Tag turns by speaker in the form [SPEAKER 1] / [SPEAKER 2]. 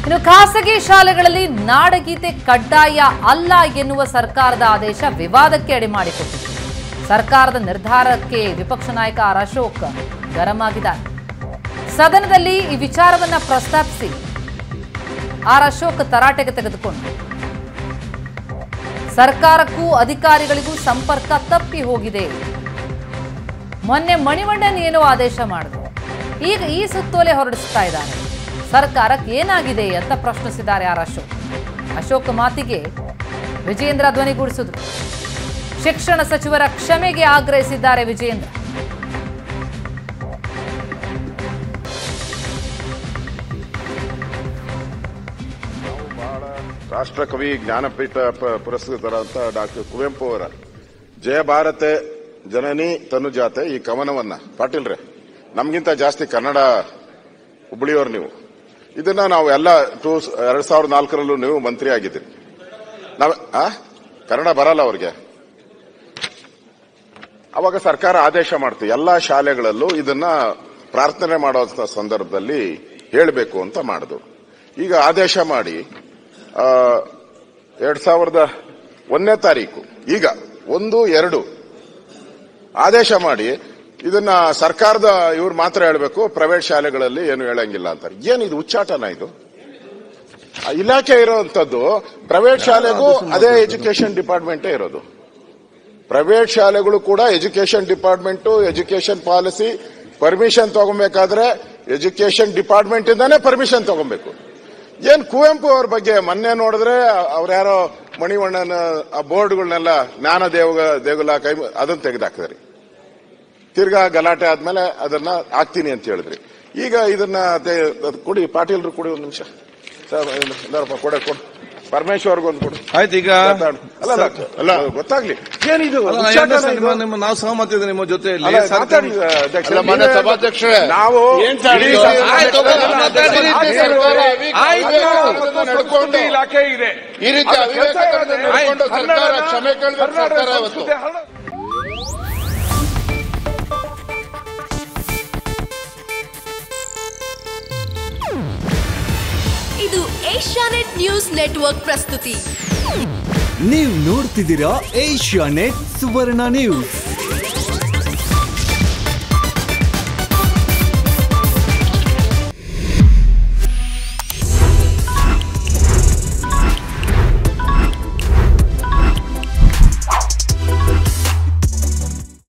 [SPEAKER 1] ಇನ್ನು ಖಾಸಗಿ ಶಾಲೆಗಳಲ್ಲಿ ನಾಡಗೀತೆ ಕಡ್ಡಾಯ ಅಲ್ಲ ಎನ್ನುವ ಸರ್ಕಾರದ ಆದೇಶ ವಿವಾದಕ್ಕೆ ಎಡೆಮಾಡಿಕೊಟ್ಟಿತು ಸರ್ಕಾರದ ನಿರ್ಧಾರಕ್ಕೆ ವಿಪಕ್ಷ ನಾಯಕ ಆರ್ ಅಶೋಕ್ ಗರಂ ಆಗಿದ್ದಾರೆ ಸದನದಲ್ಲಿ ಈ ವಿಚಾರವನ್ನ ಪ್ರಸ್ತಾಪಿಸಿ ಆರ್ ಅಶೋಕ್ ತರಾಟೆಗೆ ತೆಗೆದುಕೊಂಡು ಸರ್ಕಾರಕ್ಕೂ ಅಧಿಕಾರಿಗಳಿಗೂ ಸಂಪರ್ಕ ತಪ್ಪಿ ಹೋಗಿದೆ ಮೊನ್ನೆ ಮಣಿವಣ್ಣನ್ ಏನೋ ಆದೇಶ ಮಾಡಿದ್ರು ಈಗ ಈ ಸುತ್ತೋಲೆ ಹೊರಡಿಸ್ತಾ ಇದ್ದಾರೆ ಸರ್ಕಾರಕ್ಕೆ ಏನಾಗಿದೆ ಅಂತ ಪ್ರಶ್ನಿಸಿದ್ದಾರೆ ಆರ್ ಅಶೋಕ್ ಅಶೋಕ್ ಮಾತಿಗೆ ವಿಜೇಂದ್ರ ಧ್ವನಿಗೂಡಿಸಿದ್ರು ಶಿಕ್ಷಣ ಸಚಿವರ ಕ್ಷಮೆಗೆ ಆಗ್ರಹಿಸಿದ್ದಾರೆ ವಿಜೇಂದ್ರ
[SPEAKER 2] ನಾವು ಬಹಳ ರಾಷ್ಟ್ರಕವಿ ಜ್ಞಾನಪೀಠ ಪ- ಪುರಸ್ಕೃತರಾದಂಥ ಡಾಕ್ಟರ್ ಕುವೆಂಪು ಅವರ ಜಯ ಭಾರತೆ ಜನನಿ ತನುಜಾತೆ ಈ ಕವನವನ್ನ ಪಾಟೀಲ್ರೆ ನಮ್ಗಿಂತ ಜಾಸ್ತಿ ಕನ್ನಡ ಹುಬ್ಬಳ್ಳಿಯವರು ನೀವು ಇದನ್ನ ನಾವು ಎಲ್ಲ ಟೂ ಎರಡ್ ಸಾವಿರದ ನಾಲ್ಕರಲ್ಲೂ ನೀವು ಮಂತ್ರಿ ಆಗಿದ್ದೀರಿ ನಾವ್ ಆ? ಕನ್ನಡ ಬರಲ್ಲ ಅವ್ರಿಗೆ ಅವಾಗ ಸರ್ಕಾರ ಆದೇಶ ಮಾಡ್ತು ಎಲ್ಲಾ ಶಾಲೆಗಳಲ್ಲೂ ಇದನ್ನ ಪ್ರಾರ್ಥನೆ ಮಾಡುವಂತ ಸಂದರ್ಭದಲ್ಲಿ ಹೇಳಬೇಕು ಅಂತ ಮಾಡಿದ್ರು ಈಗ ಆದೇಶ ಮಾಡಿ ಆ, ಎರಡ್ ಸಾವಿರದ ಒಂದನೇ ತಾರೀಕು ಈಗ ಒಂದು ಎರಡು ಆದೇಶ ಮಾಡಿ ಇದನ್ನ ಸರ್ಕಾರದ ಇವ್ರು ಮಾತ್ರ ಹೇಳಬೇಕು ಪ್ರೈವೇಟ್ ಶಾಲೆಗಳಲ್ಲಿ ಏನು ಹೇಳಂಗಿಲ್ಲ ಅಂತಾರೆ ಏನು ಇದು ಉಚ್ಚಾಟನ ಇದು ಆ ಇಲಾಖೆ ಇರುವಂತದ್ದು ಪ್ರೈವೇಟ್ ಶಾಲೆಗೂ ಅದೇ ಎಜುಕೇಶನ್ ಡಿಪಾರ್ಟ್ಮೆಂಟೇ ಇರೋದು ಪ್ರೈವೇಟ್ ಶಾಲೆಗಳು ಕೂಡ education department education policy permission ತಗೊಬೇಕಾದ್ರೆ ಎಜುಕೇಶನ್ ಡಿಪಾರ್ಟ್ಮೆಂಟ್ ಇಂದಾನೇ ಪರ್ಮಿಷನ್ ತಗೊಬೇಕು ಏನ್ ಕುವೆಂಪು ಅವ್ರ ಬಗ್ಗೆ ಮೊನ್ನೆ ನೋಡಿದ್ರೆ ಅವ್ರ್ಯಾರೋ ಮಣಿವಣ್ಣನ ಆ ಬೋರ್ಡ್ಗಳನ್ನೆಲ್ಲ ಜ್ಞಾನ ದೇವ ದೇಗುಲ ಕೈ ಅದನ್ನ ತೆಗೆದಾಕಿದ್ರಿ ತಿರ್ಗಾ ಗಲಾಟೆ ಆದ್ಮೇಲೆ ಅದನ್ನ ಹಾಕ್ತೀನಿ ಅಂತ ಹೇಳಿದ್ರಿ ಈಗ ಇದನ್ನ ತೆ- ಅದ್ ಕೊಡಿ ಪಾಟೀಲ್ರು ಕೊಡಿ ಒಂದು ನಿಮಿಷ ಸರ್ ಎಲ್ಲಾರಪ್ಪ ಕೊಡ ಕೊಡು ಪರಮೇಶ್ವರ್ಗೊಂದು ಕೊಡು
[SPEAKER 3] ಆಯ್ತು ಈಗ
[SPEAKER 2] ಮಾತಾಡು. ಅಲ್ಲ ಅಲ್ಲ, ಅಲ್ಲ ಗೊತ್ತಾಗ್ಲಿ ಏನಿದು
[SPEAKER 3] ಅಲ್ಲ, ನಾನು
[SPEAKER 2] ಉಚ್ಚಾಟನ
[SPEAKER 3] ಎರಡನೇ ಸಲ
[SPEAKER 2] ಇದು?
[SPEAKER 3] ನಿಮ್ಮ- ನಿಮ್ಮ ನಾವು ಸಹಮತ ಇದೆ ನಿಮ್ಮ ಜೊತೆಯಲ್ಲಿ
[SPEAKER 2] ಅಲ್ಲ,
[SPEAKER 3] ಸರ್ಕಾರ-
[SPEAKER 2] ಮಾತಾಡಿ, ಅಧ್ಯಕ್ಷ.
[SPEAKER 4] ಅಲ್ಲ, ಮಾನ್ಯ
[SPEAKER 2] ನೀವೇ-
[SPEAKER 4] ಸಭಾಧ್ಯಕ್ಷರೇ.
[SPEAKER 2] ನಾವು
[SPEAKER 4] ಏನ್ ಸರ್
[SPEAKER 2] ಇಡೀ
[SPEAKER 4] ಇದು?
[SPEAKER 2] ಸದನ-
[SPEAKER 4] ಆಯ್ತು,
[SPEAKER 2] ಸದನ-
[SPEAKER 4] ಮಾತಾಡಿ,
[SPEAKER 2] ಸದನ-
[SPEAKER 4] ಸರ್ಕಾರ
[SPEAKER 2] ಆಯ್ತು,
[SPEAKER 4] ಅವಿವೇಕ ನಡ್ಕೊಂಡು
[SPEAKER 5] ಇಲಾಖೆ ಇದೆ
[SPEAKER 4] ಈ ರೀತಿ ಅವಿವೇಕಗಳನ್ನು ನಡ್ಕೊಂಡು ಸರ್ಕಾರ ಕ್ಷಮೆ ಕೇಳಬೇಕು ಸರ್ಕಾರ ಇವತ್ತು
[SPEAKER 6] ಇದು ಏಷ್ಯಾನೆಟ್ ನ್ಯೂಸ್ ನೆಟ್ವರ್ಕ್ ಪ್ರಸ್ತುತಿ
[SPEAKER 7] ನೀವು ನೋಡ್ತಿದ್ದೀರಾ ಏಷ್ಯಾ ನೆಟ್ ಸುವರ್ಣ ನ್ಯೂಸ್